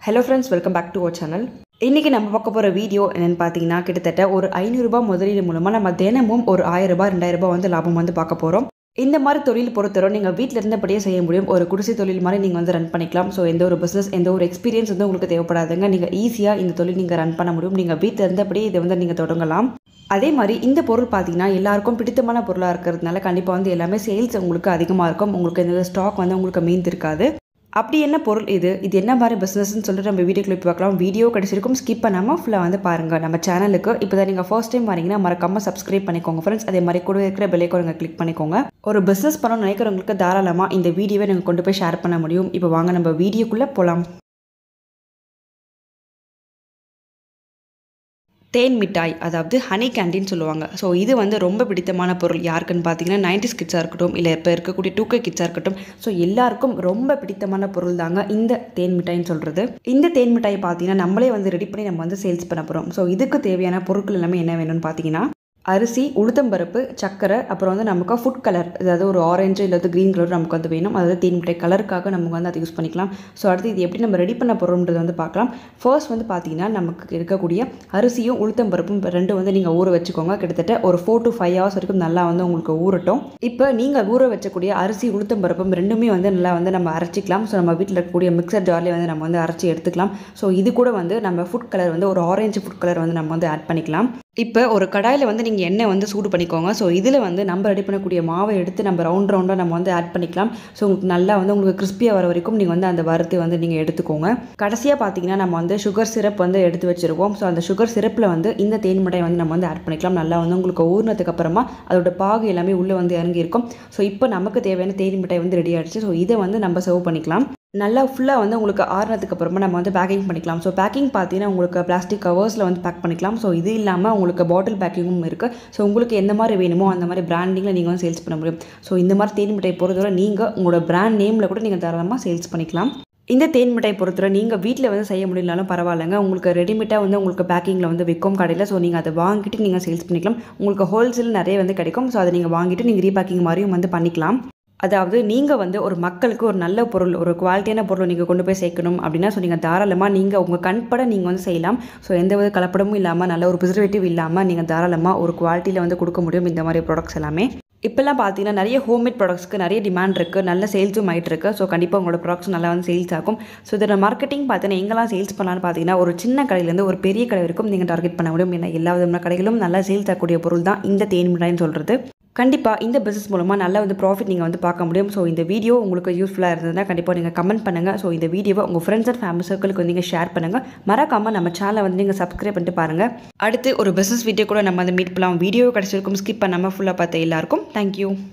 hello friends welcome back to our channel இன்றைக்கி நம்ம பார்க்க போகிற வீடியோ என்னென்னு பார்த்தீங்கன்னா கிட்டத்தட்ட ஒரு ஐநூறுரூபா முதலீடு மூலமாக நம்ம தினமும் ஒரு ஆயிரரூபா ரெண்டாயிரரூபா வந்து லாபம் வந்து பார்க்க போகிறோம் இந்த மாதிரி தொழில் பொறுத்தவரை நீங்கள் வீட்டில் இருந்தபடியே செய்ய முடியும் ஒரு குடிசை தொழில் மாதிரி நீங்கள் வந்து ரன் பண்ணிக்கலாம் ஸோ எந்த ஒரு பிஸ்னஸ் எந்த ஒரு எக்ஸ்பீரியன்ஸ் வந்து உங்களுக்கு தேவைப்படாதுங்க நீங்கள் ஈஸியாக இந்த தொழில் நீங்கள் ரன் பண்ண முடியும் நீங்கள் வீட்டில் இருந்தபடியே இதை வந்து நீங்கள் தொடங்கலாம் அதே மாதிரி இந்த பொருள் பார்த்தீங்கன்னா எல்லாருக்கும் பிடித்தமான பொருளாக இருக்கிறதுனால கண்டிப்பாக வந்து எல்லாமே சேல்ஸ் உங்களுக்கு அதிகமாக இருக்கும் உங்களுக்கு இந்த ஸ்டாக் வந்து உங்களுக்கு மீந்து இருக்காது அப்படி என்ன பொருள் இது இது என்ன மாதிரி பிஸ்னஸ்னு சொல்லிட்டு நம்ம வீடியோ கிளிப் பார்க்கலாம் வீடியோ கிடைச்சிருக்கும் ஸ்கிப் பண்ணாமல் ஃபுல்லாக வந்து பாருங்கள் நம்ம சேனலுக்கு இப்போ தான் நீங்கள் ஃபர்ஸ்ட் டைம் வரீங்கன்னா மறக்காமல் சப்ஸ்கிரைப் பண்ணிக்கோங்க ஃப்ரெண்ட்ஸ் அதே மாதிரி கூட இருக்கிற பெல்லைக்கோ நீங்கள் கிளிக் பண்ணிக்கோங்க ஒரு பிஸ்னஸ் பண்ணணும்னு நினைக்கிறவங்களுக்கு தாராளமாக இந்த வீடியோவை நீங்கள் கொண்டு போய் ஷேர் பண்ண முடியும் இப்போ வாங்க நம்ம வீடியோக்குள்ளே போகலாம் தேன் மிட்டாய் அதாவது ஹனி கேண்டின்னு சொல்லுவாங்க ஸோ இது வந்து ரொம்ப பிடித்தமான பொருள் யாருக்குன்னு பார்த்தீங்கன்னா நைன்டிஸ் கிட்ஸாக இருக்கட்டும் இல்லை இப்போ இருக்கக்கூடிய டூ கே கிட்ஸாக இருக்கட்டும் ஸோ எல்லாருக்கும் ரொம்ப பிடித்தமான பொருள் தாங்க இந்த தேன் மிட்டாய்னு சொல்கிறது இந்த தேன் மிட்டாய் பார்த்தீங்கன்னா நம்மளே வந்து ரெடி பண்ணி நம்ம வந்து சேல்ஸ் பண்ண போகிறோம் ஸோ இதுக்கு தேவையான பொருட்கள் எல்லாமே என்ன வேணும்னு பார்த்தீங்கன்னா அரிசி உளுத்தம்பருப்பு சக்கரை அப்புறம் வந்து நமக்கு ஃபுட் கலர் அதாவது ஒரு ஆரஞ்சு இல்லை க்ரீன் கலர் நமக்கு வந்து வேணும் அதாவது தேன் மிட்டாய் கலருக்காக நமக்கு வந்து அதை யூஸ் பண்ணிக்கலாம் ஸோ அடுத்து இது எப்படி நம்ம ரெடி பண்ண போகிறோம்ன்றது வந்து பார்க்கலாம் ஃபர்ஸ்ட் வந்து பார்த்தீங்கன்னா நமக்கு இருக்கக்கூடிய அரிசியும் உளுத்தம்பருப்பும் ரெண்டும் வந்து நீங்கள் ஊற வச்சுக்கோங்க கிட்டத்தட்ட ஒரு ஃபோர் டு ஃபைவ் ஹவர்ஸ் வரைக்கும் நல்லா வந்து உங்களுக்கு ஊறட்டும் இப்போ நீங்கள் ஊற வச்சக்கூடிய அரிசி உளுத்தம்பருப்பும் ரெண்டுமே வந்து நல்லா வந்து நம்ம அரைச்சிக்கலாம் ஸோ நம்ம வீட்டில் இருக்கக்கூடிய மிக்சர் ஜார்லேயே வந்து நம்ம வந்து அரைச்சி எடுத்துக்கலாம் ஸோ இது கூட வந்து நம்ம ஃபுட் கலர் வந்து ஒரு ஆரஞ்சு ஃபுட் கலர் வந்து நம்ம வந்து ஆட் பண்ணிக்கலாம் இப்போ ஒரு கடாயில் வந்து நீங்கள் எண்ணெய் வந்து சூடு பண்ணிக்கோங்க ஸோ இதில் வந்து நம்ம ரெடி பண்ணக்கூடிய மாவை எடுத்து நம்ம ரவுண்ட் ரவுண்டாக நம்ம வந்து ஆட் பண்ணிக்கலாம் ஸோ உங்களுக்கு நல்லா வந்து உங்களுக்கு கிறிஸ்பியாக வர வரைக்கும் நீங்கள் வந்து அந்த வறுத்து வந்து நீங்கள் எடுத்துக்கோங்க கடைசியாக பார்த்தீங்கன்னா நம்ம வந்து சுகர் சிரப் வந்து எடுத்து வச்சுருக்கோம் ஸோ அந்த சுகர் சிரப்பில் வந்து இந்த தேன் மிட்டாய் வந்து நம்ம வந்து ஆட் பண்ணிக்கலாம் நல்லா வந்து உங்களுக்கு ஊறினதுக்கு அப்புறமா அதோட பாகு எல்லாமே உள்ளே வந்து இறங்கி இருக்கும் ஸோ இப்போ நமக்கு தேவையான தேன் மிட்டாய் வந்து ரெடி ஆகிடுச்சு ஸோ இதை வந்து நம்ம சர்வ் பண்ணிக்கலாம் நல்லா ஃபுல்லாக வந்து உங்களுக்கு ஆறுனதுக்கு அப்புறமா நம்ம வந்து பேக்கிங் பண்ணிக்கலாம் ஸோ பேக்கிங் பார்த்தீங்கன்னா உங்களுக்கு பிளாஸ்டிக் கவர்ஸில் வந்து பேக் பண்ணிக்கலாம் ஸோ இது இல்லாமல் உங்களுக்கு பாட்டில் பேக்கிங்கும் இருக்குது ஸோ உங்களுக்கு எந்த மாதிரி வேணுமோ அந்த மாதிரி பிராண்டிங்கில் நீங்கள் வந்து சேல்ஸ் பண்ண முடியும் ஸோ இந்த மாதிரி தேன் மிட்டாய் பொறுத்தவரை நீங்கள் உங்களோட பிராண்ட் நேமில் கூட நீங்கள் தாராளமாக சேல்ஸ் பண்ணிக்கலாம் இந்த தேன் மிட்டாய் பொறுத்தவரை நீங்கள் வீட்டில் வந்து செய்ய முடியலனாலும் பரவாயில்லைங்க உங்களுக்கு ரெடிமேட்டாக வந்து உங்களுக்கு பேக்கிங்கில் வந்து விற்கும் கடையில் ஸோ நீங்கள் அதை வாங்கிட்டு நீங்கள் சேல்ஸ் பண்ணிக்கலாம் உங்களுக்கு ஹோல்சேல் நிறைய வந்து கிடைக்கும் ஸோ அதை நீங்கள் வாங்கிட்டு நீங்கள் ரீபேக்கிங் மாதிரியும் வந்து பண்ணிக்கலாம் அதாவது நீங்கள் வந்து ஒரு மக்களுக்கு ஒரு நல்ல பொருள் ஒரு குவாலிட்டியான பொருள் நீங்கள் கொண்டு போய் சேர்க்கணும் அப்படின்னா ஸோ நீங்கள் தாராளமாக நீங்கள் உங்கள் கண்பட நீங்கள் வந்து செய்யலாம் ஸோ எந்த வித கலப்படமும் இல்லாமல் நல்ல ஒரு ப்ரிசர்வேட்டிவ் இல்லாமல் நீங்கள் தாராளமாக ஒரு குவாலிட்டியில் வந்து கொடுக்க முடியும் இந்த மாதிரி ப்ராடக்ட்ஸ் எல்லாமே இப்போல்லாம் பார்த்தீங்கன்னா நிறைய ஹோம்மேட் ப்ராடக்ட்ஸ்க்கு நிறைய டிமாண்ட் இருக்குது நல்ல சேல்ஸும் ஆகிட்டு இருக்கு ஸோ கண்டிப்பாக உங்களோட ப்ராடக்ட்ஸ் நல்லா வந்து சேல்ஸ் ஆகும் ஸோ இதோட மார்க்கெட்டிங் பார்த்தீங்கன்னா எங்கெல்லாம் சேல்ஸ் பண்ணலான்னு பார்த்தீங்கன்னா ஒரு சின்ன கடையிலேருந்து ஒரு பெரிய கடை வரைக்கும் நீங்கள் டார்கெட் பண்ண முடியும் ஏன்னா எல்லா விதமான கடைகளும் நல்லா சேல்ஸ் ஆகக்கூடிய பொருள் தான் இந்த தேன் மிட்டாய்னு சொல்கிறது கண்டிப்பாக இந்த பிஸ்னஸ் மூலமாக நல்ல வந்து ப்ராஃபிட் நீங்கள் வந்து பார்க்க முடியும் ஸோ இந்த வீடியோ உங்களுக்கு யூஸ்ஃபுல்லாக இருந்ததுன்னா கண்டிப்பாக நீங்கள் கமெண்ட் பண்ணுங்கள் ஸோ இந்த வீடியோவை உங்கள் ஃப்ரெண்ட்ஸ் அண்ட் ஃபேமிலி சர்க்கிளுக்கு வந்து நீங்கள் ஷேர் பண்ணுங்கள் மறக்காமல் நம்ம சேனலை வந்து நீங்கள் சப்ஸ்கிரைப் பண்ணிட்டு பாருங்கள் அடுத்து ஒரு பிஸ்னஸ் வீடியோ கூட நம்ம வந்து மீட் பண்ணலாம் வீடியோ கிடச்சிருக்கும் ஸ்கிப் பண்ணாமல் ஃபுல்லாக பார்த்த எல்லாருக்கும் தேங்க்யூ